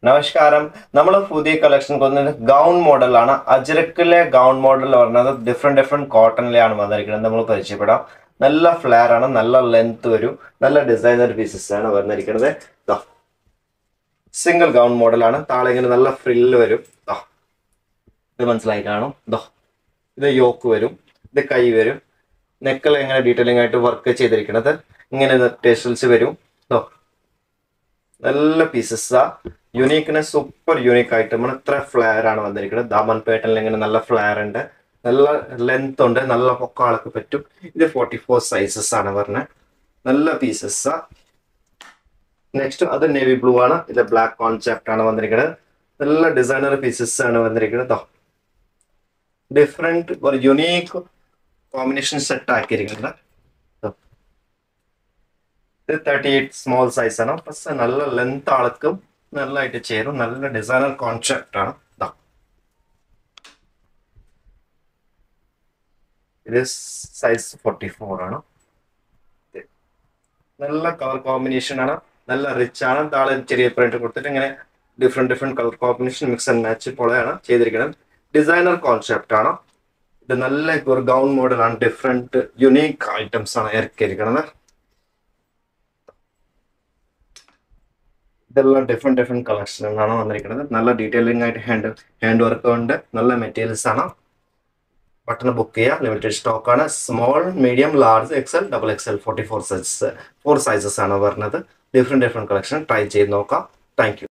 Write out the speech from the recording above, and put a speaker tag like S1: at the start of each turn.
S1: നമസ്കാരം നമ്മൾ പുതിയ കളക്ഷൻ കൊണ്ടുവന്നത് ഗൗൺ മോഡലാണ് അജ്രക്കിലെ ഗൗൺ മോഡൽ പറഞ്ഞത് ഡിഫറെന്റ് ഡിഫറെന്റ് കോട്ടണിലാണ് വന്നിരിക്കുന്നത് നമ്മൾ പരിചയപ്പെടാം നല്ല ഫ്ലെയർ ആണ് നല്ല ലെങ്ത് വരും നല്ല ഡിസൈനർ പീസസ് ആണ് വന്നിരിക്കുന്നത് ദാ സിംഗിൾ ഗൗൺ മോഡലാണ് താഴെ ഇങ്ങനെ നല്ല ഫ്രില്ല് വരും ദാ ഇത് മനസ്സിലായി കാണും ദാ ഇത് യോക്ക് വരും ഇത് കൈ വരും നെക്കിൽ എങ്ങനെ ഡീറ്റെയിലിംഗ് ആയിട്ട് വർക്ക് ചെയ്തിരിക്കുന്നത് ഇങ്ങനെ ടെസ്റ്റൽസ് വരും ദോ നല്ല പീസസ് യുണീക്കിനെ സൂപ്പർ യുണീക്ക് ഐറ്റമാണ് ഇത്ര ഫ്ലെയർ ആണ് വന്നിരിക്കുന്നത് ദാമൻ പേട്ടനിൽ ഇങ്ങനെ നല്ല ഫ്ലെയർ ഉണ്ട് നല്ല ലെങ്ത് ഉണ്ട് നല്ല പൊക്കാളൊക്കെ പറ്റും ഇത് ഫോർട്ടി ഫോർ സൈസസ് ആണ് പറഞ്ഞത് നല്ല പീസസ് നെക്സ്റ്റ് അത് നേവി ബ്ലൂ ആണ് ഇത് ബ്ലാക്ക് കോൺസെപ്റ്റ് ആണ് വന്നിരിക്കുന്നത് നല്ല ഡിസൈനർ പീസസ് ആണ് വന്നിരിക്കുന്നത് ഡിഫറെന്റ് ഒരു യുണീക്ക് കോമ്പിനേഷൻ സെറ്റ് ആക്കിയിരിക്കുന്നത് ഇത് തേർട്ടി എയ്റ്റ് സ്മോൾ സൈസ് ആണ് പക്ഷെ നല്ല ലെങ്ത് ആൾക്കും നല്ലതായിട്ട് ചേരും നല്ല ഡിസൈനർ കോൺസെപ്റ്റ് ആണ് ദാ. ഇത് സൈസ് ഫോർട്ടി ഫോർ ആണ് ഇത് നല്ല കളർ കോമ്പിനേഷൻ ആണ് നല്ല റിച്ച് ആണ് താഴെ ചെറിയ പ്രിന്റ് കൊടുത്തിട്ട് ഇങ്ങനെ different different colour combination mix and match പോലെയാണ് ചെയ്തിരിക്കുന്നത് ഡിസൈനർ കോൺസെപ്റ്റ് ആണ് ഇത് നല്ല ഒരു ഗൗൺ മോഡലാണ് ഡിഫറെന്റ് യുണീക്ക് ഐറ്റംസ് ആണ് ഇറക്കിയിരിക്കുന്നത് ഇതെല്ലാം ഡിഫറെന്റ് ഡിഫറെന്റ് കളക്ഷനാണ് വന്നിരിക്കുന്നത് നല്ല ഡീറ്റെയിലിംഗ് ആയിട്ട് ഹാൻഡ് ഹാൻഡ് വർക്ക് ഉണ്ട് നല്ല മെറ്റീരിയൽസ് ആണ് ബട്ടൺ ബുക്ക് ചെയ്യുക ലിമിറ്റഡ് സ്റ്റോക്ക് ആണ് small medium large XL double XL forty four sizes four sizes ആണ് പറഞ്ഞത് ഡിഫറെന്റ് ഡിഫറെന്റ് കളക്ഷൻ ട്രൈ ചെയ്ത് നോക്കാം താങ്ക്